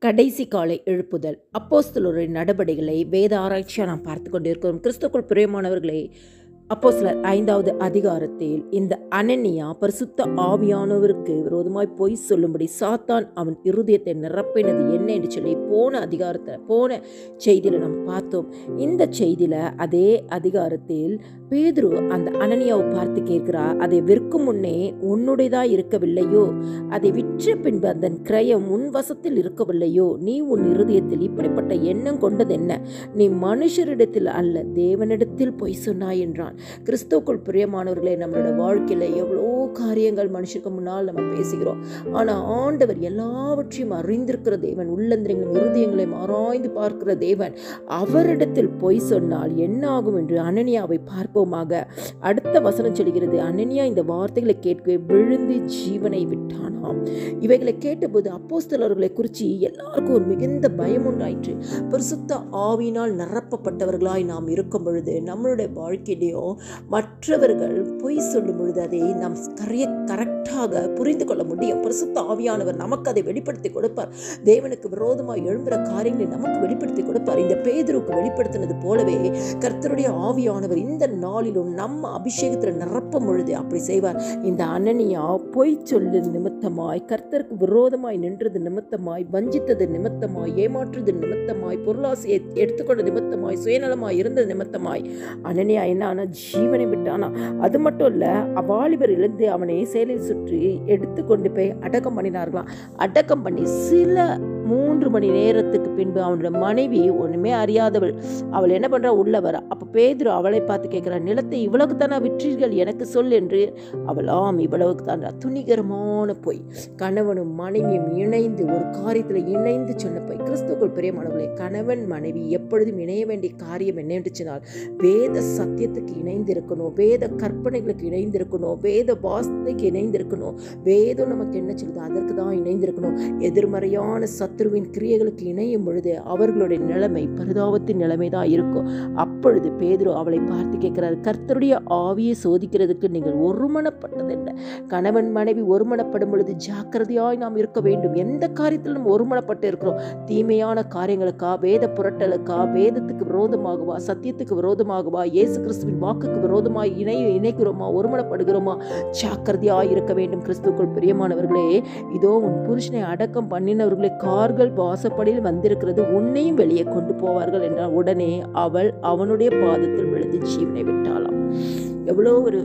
கடைசி காலை எழுப்புதல் அப்போஸ்தலரின் நடபடிகளை வேத ஆராய்ச்சியாக நாம் பார்த்து கொண்டிருக்கிறோம் கிறிஸ்துக்குள் பிரியமானவர்களே அப்போஸ்தலர் ஐந்தாவது அதிகாரத்தில் இந்த அனனியா பரிசுத்த ஆவியானவருக்கு விரோதமாய் பொய் சொல்லும்படி சாத்தான் அவன் இருதயத்தை நிரப்பினது என்ன என்று சொல்லி போன அதிகாரத்தை போன செய்தியில் நாம் பார்த்தோம் இந்த செய்தியில் அதே அதிகாரத்தில் பேதுரு அந்த அனனியாவை பார்த்து கேட்கிறார் அதை விற்கும் முன்னே உன்னுடையதா இருக்கவில்லையோ அதை விற்ற பின்பு அந்த கிரயம் உன் வசத்தில் இருக்கவில்லையோ நீ உன் இருதயத்தில் இப்படிப்பட்ட எண்ணம் கொண்டது என்ன நீ மனுஷரிடத்தில் அல்ல தேவனிடத்தில் பொய் சொன்னாய் என்றான் கிறிஸ்துவுக்குள் பிரியமானவர்களே நம்மளோட வாழ்க்கையில் எவ்வளோ காரியங்கள் மனுஷருக்கு முன்னால் நம்ம பேசுகிறோம் ஆனால் ஆண்டவர் எல்லாவற்றையும் அறிந்திருக்கிற தேவன் உள்ளந்திரங்களும் இருதயங்களையும் ஆராய்ந்து பார்க்கிற தேவன் அவரிடத்தில் பொய் சொன்னால் என்ன ஆகும் என்று அனனியாவை பார்ப்போமாக அடுத்த வசனம் சொல்கிறது அனனியா இந்த வார்த்தைகளை கேட்க விழுந்து ஜீவனை விட்டானாம் இவைகளை கேட்டபோது அப்போஸ்தலர்களை குறித்து எல்லாருக்கும் ஒரு மிகுந்த பயம் உண்டாயிற்று பரிசுத்த ஆவியினால் நிரப்பப்பட்டவர்களாய் நாம் இருக்கும் பொழுது நம்மளுடைய வாழ்க்கையிலையும் மற்றவர்கள் பொய் சொல்லும் பொழுது அதை நாம் கரைய கரெக்டாக புரிந்து கொள்ள முடியும் பரிசுத்த ஆவியானவர் நமக்கு அதை வெளிப்படுத்தி கொடுப்பார் தேவனுக்கு விரோதமாக எழும்புற காரியங்களை நமக்கு வெளிப்படுத்தி கொடுப்பார் இந்த பேதருக்கு வெளிப்படுத்தினது போலவே கர்த்தருடைய ஆவியானவர் இந்த நாளிலும் நம்ம அபிஷேகத்தில் நிரப்பும் பொழுது அப்படி செய்வார் இந்த அனனியா பொய் சொல்லு நிமித்தமாய் கர்த்தருக்கு விரோதமாய் நின்றது நிமித்தமாய் வஞ்சித்தது நிமித்தமாய் ஏமாற்றுறது நிமித்தமாய் பொருளாசையை எடுத்துக்கொண்ட நிமித்தமாய் சுயநலமாய் இருந்தது நிமித்தமாய் அனனியா என்ன ஆனா ஜீவனை விட்டானா அது மட்டும் இல்ல அவ்வாலிபர் எழுந்து அவனை சேலையில் சுற்றி எடுத்து கொண்டு போய் அடக்கம் பண்ணினார்களாம் அடக்கம் பண்ணி சில மூன்று மணி நேரத்துக்கு பின்பு அவனோட மனைவி ஒண்ணுமே அறியாதவள் அவள் என்ன பண்றா உள்ள வர அப்ப பேதுரு அவளை பார்த்து கேட்கிறா நிலத்தை இவ்வளவுக்கு தானே விற்றீர்கள் எனக்கு சொல் என்று அவள் ஆம் இவ்வளவுக்கு தான்டா துணிகரமான பொய் கணவனும் மனைவியும் இணைந்து ஒரு காரியத்துல இணைந்து சொன்ன பொய் கிறிஸ்துக்குள் பிரியமானவர்களே கணவன் மனைவி எப்பொழுதும் இணைய வேண்டிய காரியம் என்னென்று சொன்னால் வேத சத்தியத்துக்கு இணைந்து இருக்கணும் வேத கற்பனைகளுக்கு இணைந்து இருக்கணும் வேத வாசனைக்கு இணைந்து இருக்கணும் வேதம் நமக்கு என்ன சொல்லுது அதற்கு தான் இணைந்திருக்கணும் எதிர்மறையான சத்துருவின் கிரியைகளுக்கு இணையும் பொழுது அவர்களுடைய நிலைமை பரிதாபத்தின் நிலைமை தான் இருக்கும் அப்பொழுது பேதுரு அவளை பார்த்து கேட்கிறார் கர்த்தருடைய ஆவியை சோதிக்கிறதுக்கு நீங்கள் ஒருமனப்பட்டதில்லை கணவன் மனைவி ஒருமனப்படும் பொழுது ஜாக்கிரதையாய் நாம் இருக்க வேண்டும் எந்த காரியத்தில் நம்ம ஒருமனப்பட்டு இருக்கிறோம் தீமையான காரியங்களுக்கா வேத புரட்டலுக்கா வேதத்துக்கு விரோதமாகவா சத்தியத்துக்கு விரோதமாகவா இயேசு கிறிஸ்துவின் வாக்குக்கு விரோதமாய் இணை இணைக்கிறோமா ஒருமனப்படுகிறோமா ஜாக்கிரதையாய் இருக்க வேண்டும் கிறிஸ்துக்குள் பிரியமானவர்களே இதோ உன் புருஷனை அடக்கம் பண்ணினவர்களை கார்கள் வாசப்படியில் வந்திருக்கிறது உன்னையும் வெளியே கொண்டு போவார்கள் என்றால் உடனே அவள் அவனுடைய பாதத்தில் விழுந்து ஜீவனை விட்டாளாம் எவ்வளோ ஒரு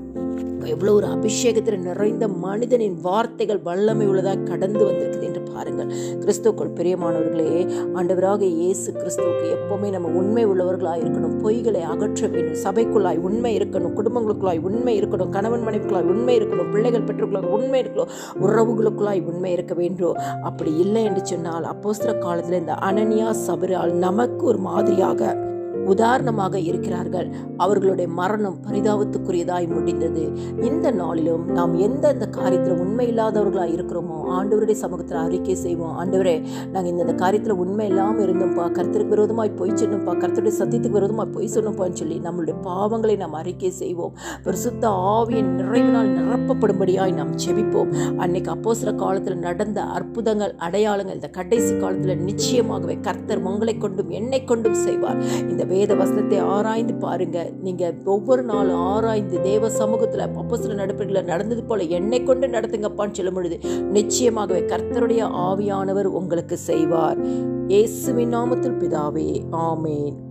எவ்வளோ ஒரு அபிஷேகத்தில் நிறைந்த மனிதனின் வார்த்தைகள் வல்லமை உள்ளதாக கடந்து வந்திருக்குது என்று பாருங்கள் கிறிஸ்துக்குள் பிரியமானவர்களே ஆண்டவராக இயேசு கிறிஸ்துவுக்கு எப்பவுமே நம்ம உண்மை உள்ளவர்களாக இருக்கணும் பொய்களை அகற்ற வேண்டும் சபைக்குள்ளாய் உண்மை இருக்கணும் குடும்பங்களுக்குள்ளாய் உண்மை இருக்கணும் கணவன் மனைவிக்குள்ளாய் உண்மை இருக்கணும் பிள்ளைகள் பெற்றுக்குள்ளாய் உண்மை இருக்கணும் உறவுகளுக்குள்ளாய் உண்மை இருக்க வேண்டும் அப்படி இல்லை என்று சொன்னால் அப்போஸ்தல காலத்தில் இந்த அனனியா சபரால் நமக்கு ஒரு மாதிரியாக உதாரணமாக இருக்கிறார்கள் அவர்களுடைய மரணம் பரிதாபத்துக்குரியதாய் முடிந்தது இந்த நாளிலும் நாம் எந்தெந்த காரியத்தில் உண்மை இல்லாதவர்களாக இருக்கிறோமோ ஆண்டவருடைய சமூகத்தில் அறிக்கை செய்வோம் ஆண்டவரே நாங்கள் இந்த காரியத்தில் உண்மை இல்லாமல் இருந்தோம்ப்பா கருத்துக்கு விரோதமாய் பொய் சொன்னோம்ப்பா கருத்துடைய சத்தியத்துக்கு விரோதமாய் பொய் சொன்னோம்ப்பான்னு சொல்லி நம்மளுடைய பாவங்களை நாம் அறிக்கை செய்வோம் பரிசுத்த ஆவியின் நிறைவினால் நிரப்பப்படும்படியாய் நாம் செபிப்போம் அன்னைக்கு அப்போ சில காலத்தில் நடந்த அற்புதங்கள் அடையாளங்கள் இந்த கடைசி காலத்தில் நிச்சயமாகவே கர்த்தர் உங்களை கொண்டும் என்னை கொண்டும் செய்வார் இந்த வேத வசனத்தை ஆராய்ந்து பாருங்க நீங்க ஒவ்வொரு நாளும் ஆராய்ந்து தேவ சமூகத்துல அப்போ சில நடப்பில் நடந்தது போல என்னை கொண்டு நடத்துங்கப்பான்னு சொல்லும் பொழுது நிச்சயமாகவே கர்த்தருடைய ஆவியானவர் உங்களுக்கு செய்வார் இயேசுவின் நாமத்தில் பிதாவே ஆமேன்